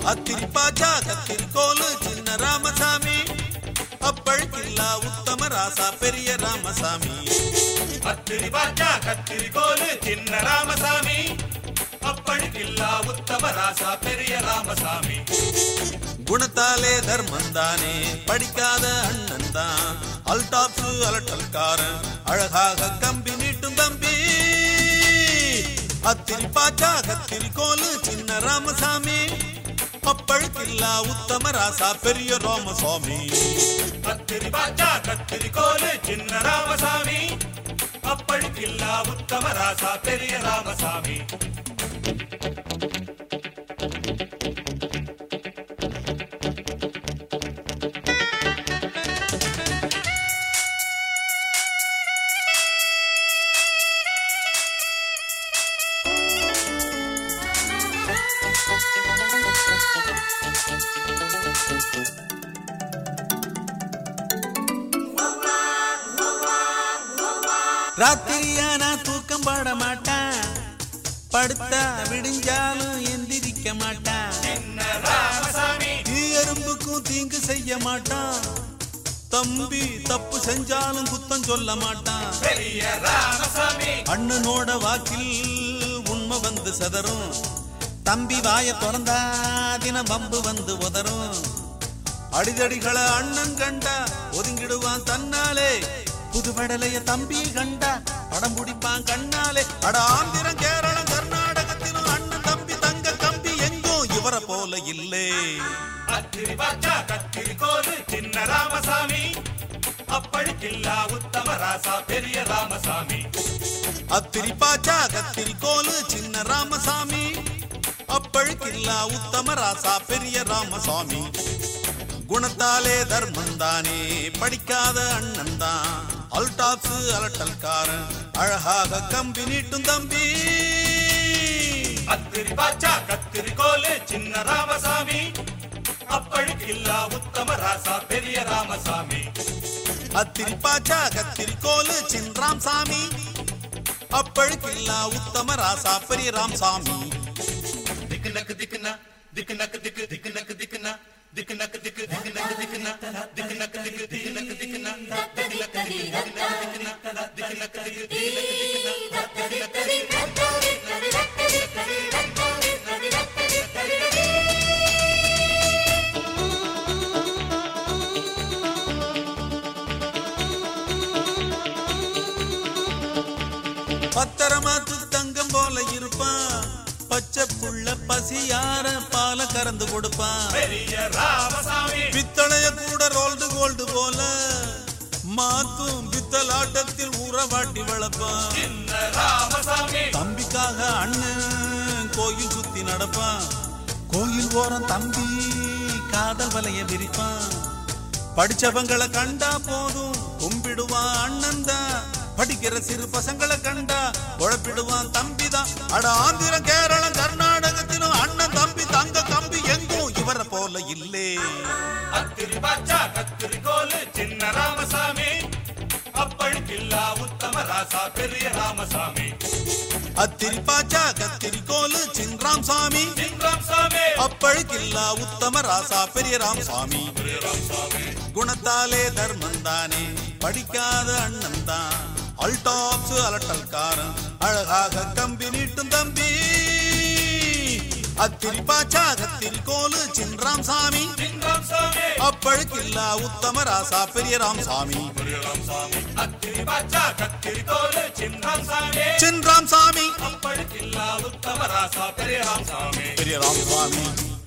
அத்திரி பாஜா கத்திரி கோலு சின்ன ராமசாமி அப்பழுக்கில்லா உத்தம ராசா பெரிய ராமசாமி அத்திரி பாஜா கத்திரி கோலு சின்ன ராமசாமி அப்பழுக்கில்லா உத்தம ராசா பெரிய ராமசாமி குணத்தாலே தர்மந்தானே படிக்காத அண்ணன் தான் அல்டாப்ஸ் அலட்டல்காரன் அழகாக கம்பி நீட்டும் தம்பி அத்திரி பாச்சா கத்திரி கோலு சின்ன ராமசாமி அப்பழுக்கில்லா உத்தம ராசா பெரிய ராமசாமி அத்திரி பாஜா கத்திரி கோலு சின்ன ராமசாமி அப்பழுக்கில்லா உத்தம ராசா பெரிய ராமசாமி ராத்திரியானா தூக்கம் பாட மாட்டான் படுத்தா விடிஞ்சாலும் எந்திரிக்க மாட்டான் சின்ன ராமசாமி தீ எறும்புக்கும் தீங்கு செய்ய மாட்டான் தம்பி தப்பு செஞ்சாலும் குத்தம் சொல்ல மாட்டான் பெரிய ராமசாமி அண்ணனோட வாக்கில் உண்மை வந்து சதறும் தம்பி வாய திறந்தா தினம் பம்பு வந்து உதறும் அடிதடிகளை அண்ணன் கண்டா ஒதுங்கிடுவான் தன்னாலே புதுவடலைய தம்பி கண்டா படம் பிடிப்பான் கண்ணாலே அட ஆந்திரம் கேரளம் கர்நாடகத்திலும் அண்ணன் தம்பி தங்க கம்பி எங்கோ இவரை போல இல்லே அத்திரி பாஜா கத்திரி கோலு சின்ன ராமசாமி அப்பழுக்கில்லா உத்தம ராசா பெரிய ராமசாமி அத்திரி பாச்சா கத்திரி கோலு சின்ன ராமசாமி அப்பழுக்கில்லா உத்தம ராசா பெரிய ராமசாமி குணத்தாலே தர்மந்தானே படிக்காத அண்ணன் தான் அல்டாப்ஸ் அலட்டல்காரன் அழகாக கம்பி நீட்டும் தம்பி அத்திரி பாச்சா கத்திரி கோலு சின்ன ராமசாமி அப்பழுக்கில்லா உத்தம ராசா பெரிய ராமசாமி அத்திரி பாச்சா கத்திரி கோலு சின் ராம்சாமி அப்பழுக்கில்லா உத்தம ராசா பெரிய ராம்சாமி திக்கு நக்கு திக்குனா திக்கு நக்கு திக்கு திக்கு நக்கு திக்குனா திக்கு நக்கு திக்கு திக்கு நக்கு திக்குனா திக்கு நக்கு திக்கு திக்கு நக்கு திக்குனா திக்கு நக்கு திக்கு திக்கு நக்கு திக்குனா திக்கு நக்கு திக்கு திக்கு நக்கு திக்குனா பத்தரமாத்து தங்கம் போல இருப்பான் பச்சை புள்ள பசியார பால கறந்து கொடுப்பான் பெரிய ராமசாமி பித்தளைய கூட ரோல்டு கோல்டு போல மாத்தும் பித்தலாட்டத்தில் ஊறவாட்டி வளர்ப்பான் சின்ன ராமசாமி தம்பிக்காக அண்ணன் கோயில் சுத்தி நடப்பான் கோயில் ஓரம் தம்பி காதல் வலைய விரிப்பான் படிச்சவங்களை கண்டா போதும் கும்பிடுவான் அண்ணன் தான் படிக்கிற சிறு பசங்களை கண்டா குழப்பிடுவான் தம்பி தான் அட ஆந்திரம் கேரளம் கர்நாடகத்திலும் அண்ணன் தம்பி தங்க கம்பி எங்கும் இவரை போல இல்லே அத்திரி பாச்சா கத்திரி கோலு சின்ன ராமசாமி அப்பழுக்கில்லா உத்தம ராசா பெரிய ராமசாமி அத்திரி பாச்சா கத்திரி கோலு சின் ராம்சாமி சின் ராமசாமி அப்பழுக்கில்லா உத்தம ராசா பெரிய ராம்சாமி பெரிய ராமசாமி குணத்தாலே தர்மந்தானே படிக்காத அண்ணன் தான் அல்டாப்ஸ் அலட்டல்காரன் அழகாக கம்பி நீட்டும் தம்பி அத்திரி பாச்சா கத்திரி கோலு சின் ராம்சாமி சின் ராமசாமி அப்பழுக்கில்லா உத்தம ராசா பெரிய ராம்சாமி பெரிய ராமசாமி அத்திரி பாச்சா கத்திரி கோலு சின் ராமசாமி சின் ராம்சாமி அப்பழுக்கில்லா உத்தம ராசா பெரிய ராமசாமி பெரிய ராம்சாமி